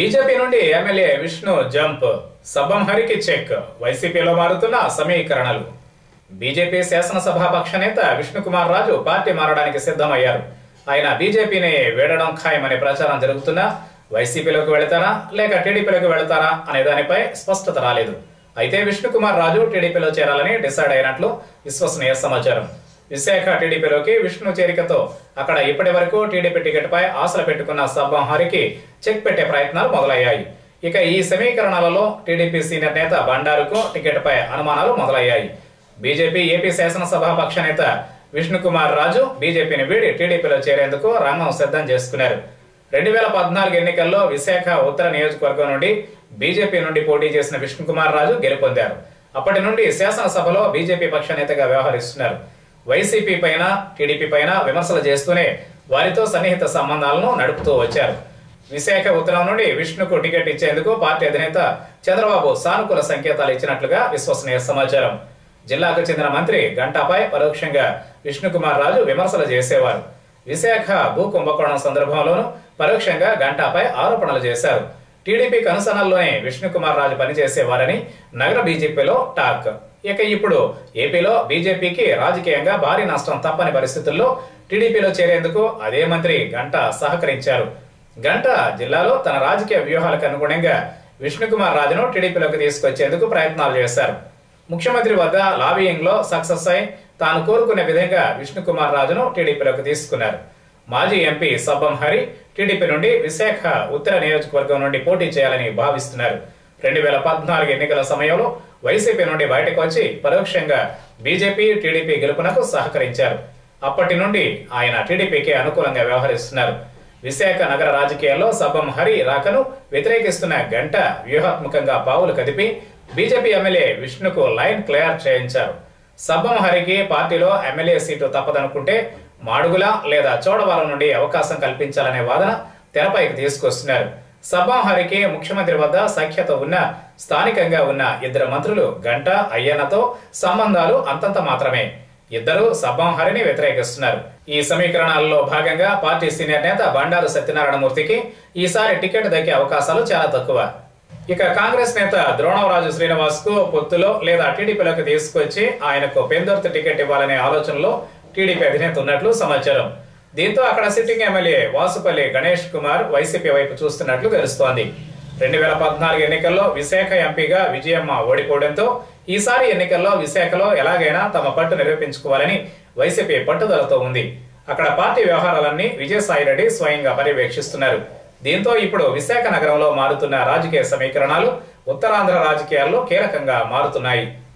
BJP నుండి MLA Vishnu jump Sabbam హరికి check వైసీపీలో మారుతున్న సమీకరణలు బీజేపీ శాసనసభాపక్ష నేత విష్ణుకుమార్ రాజు పార్టీ మారడానికి సిద్ధమయ్యారు ఆయన బీజేపీని వీడడం ఖాయమనే ప్రచారం జరుగుతున్నా వైసీపీలోకి వెళతారా లేక టీడీపీలోకి వెళతారా అనే దానిపై స్పష్టత రాలేదు అయితే విష్ణుకుమార్ రాజు టీడీపీలో చేరాలని డిసైడ్ అయినట్లు విశ్వసనీయ సమాచారం విశాఖ టీడీపీలోకి విష్ణు చేరికతో అక్కడ ఇప్పటి వరకు టీడీపీ టికెట్ పై ఆశలు పెట్టుకున్న సబ్బం హరికి చెక్ పెట్టే ప్రయత్నాలు మొదలయ్యాయి ఇక ఈ సమీకరణాలలో టీడీపీ సీనియర్ నేత బండారుకు టికెట్ పై అనుమానాలు మొదలయ్యాయి బీజేపీ ఏపీ శాసనసభ పక్ష నేత విష్ణుకుమార్ రాజు బీజేపీని వీడి టీడీపీలో చేరేందుకు రంగం సిద్ధం చేసుకున్నారు రెండు వేల పద్నాలుగు ఎన్నికల్లో విశాఖ ఉత్తర నియోజకవర్గం నుండి బీజేపీ నుండి పోటీ చేసిన విష్ణుకుమార్ రాజు గెలుపొందారు అప్పటి నుండి శాసనసభలో బీజేపీ పక్ష నేతగా వ్యవహరిస్తున్నారు వైసీపీ పైన టీడీపీ పైన విమర్శలు చేస్తూనే వారితో సన్నిహిత సంబంధాలను నడుపుతూ వచ్చారు విశాఖ ఉత్తరం నుండి విష్ణుకు టికెట్ ఇచ్చేందుకు పార్టీ అధినేత చంద్రబాబు సానుకూల సంకేతాలు ఇచ్చినట్లుగా విశ్వసనీయ సమాచారం జిల్లాకు చెందిన మంత్రి గంటాపై పరోక్షంగా విష్ణుకుమార్ రాజు విమర్శలు చేసేవారు విశాఖ భూ కుంభకోణం సందర్భంలోనూ పరోక్షంగా గంటాపై ఆరోపణలు చేశారు టీడీపీ కనుసనల్లోనే విష్ణుకుమార్ రాజు పనిచేసేవారని నగర బీజేపీలో టాక్ ఇక ఇప్పుడు ఏపీలో బీజేపీకి రాజకీయంగా భారీ నష్టం తప్పని పరిస్థితుల్లో టీడీపీలో చేరేందుకు అదే మంత్రి గంట సహకరించారు గంట జిల్లాలో తన రాజకీయ వ్యూహాలకు అనుగుణంగా విష్ణుకుమార్ రాజును టీడీపీలోకి తీసుకొచ్చేందుకు ప్రయత్నాలు చేశారు ముఖ్యమంత్రి వద్ద లాబియింగ్ లో సక్సెస్ అయి తాను కోరుకునే విధంగా విష్ణుకుమార్ రాజును టీడీపీలోకి తీసుకున్నారు మాజీ ఎంపీ సబ్బం హరి టీడీపీ నుండి విశాఖ ఉత్తర నియోజకవర్గం నుండి పోటీ చేయాలని భావిస్తున్నారు రెండు వేల పద్నాలుగు ఎన్నికల సమయంలో వైసీపీ నుండి బయటకు వచ్చి పరోక్షంగా బీజేపీ టీడీపీ గెలుపునకు సహకరించారు అప్పటి నుండి ఆయన టీడీపీకి అనుకూలంగా వ్యవహరిస్తున్నారు విశాఖ నగర రాజకీయాల్లో సబ్బం హరి రాకను వ్యతిరేకిస్తున్న గంట వ్యూహాత్మకంగా పావులు కదిపి బీజేపీ ఎమ్మెల్యే విష్ణుకు లైన్ క్లియర్ చేయించారు సబ్బం హరికి పార్టీలో ఎమ్మెల్యే సీటు తప్పదనుకుంటే మాడుగుల లేదా చోడవరం నుండి అవకాశం కల్పించాలనే వాదన తెరపైకి తీసుకొస్తున్నారు సబ్బం హరికి ముఖ్యమంత్రి వద్ద సఖ్యత ఉన్న స్థానికంగా ఉన్న ఇద్దరు మంత్రులు గంట అయ్యన్నతో సంబంధాలు అంతంత మాత్రమే ఇద్దరు సబ్బం హరిని వ్యతిరేకిస్తున్నారు ఈ సమీకరణాలలో భాగంగా పార్టీ సీనియర్ నేత బండారు సత్యనారాయణమూర్తికి ఈసారి టికెట్ దక్కే అవకాశాలు చాలా తక్కువ ఇక కాంగ్రెస్ నేత ద్రోణవరాజు శ్రీనివాస్ కు పొత్తులో లేదా టీడీపీలోకి తీసుకొచ్చి ఆయనకు పెందొర్తి టికెట్ ఇవ్వాలనే ఆలోచనలో టీడీపీ అధినేత ఉన్నట్లు సమాచారం దీంతో అక్కడ sitting MLA Vasupalli Ganesh Kumar YCP వైపు చూస్తున్నట్లు తెలుస్తోంది రెండు వేల పద్నాలుగు ఎన్నికల్లో విశాఖ ఎంపీగా విజయమ్మ ఓడిపోవడంతో ఈసారి ఎన్నికల్లో విశాఖలో ఎలాగైనా తమ పట్టు నిరూపించుకోవాలని వైసీపీ పట్టుదలతో ఉంది అక్కడ పార్టీ వ్యవహారాలన్నీ విజయసాయిరెడ్డి స్వయంగా పర్యవేక్షిస్తున్నారు దీంతో ఇప్పుడు విశాఖ నగరంలో మారుతున్న రాజకీయ సమీకరణాలు ఉత్తరాంధ్ర రాజకీయాల్లో కీలకంగా మారుతున్నాయి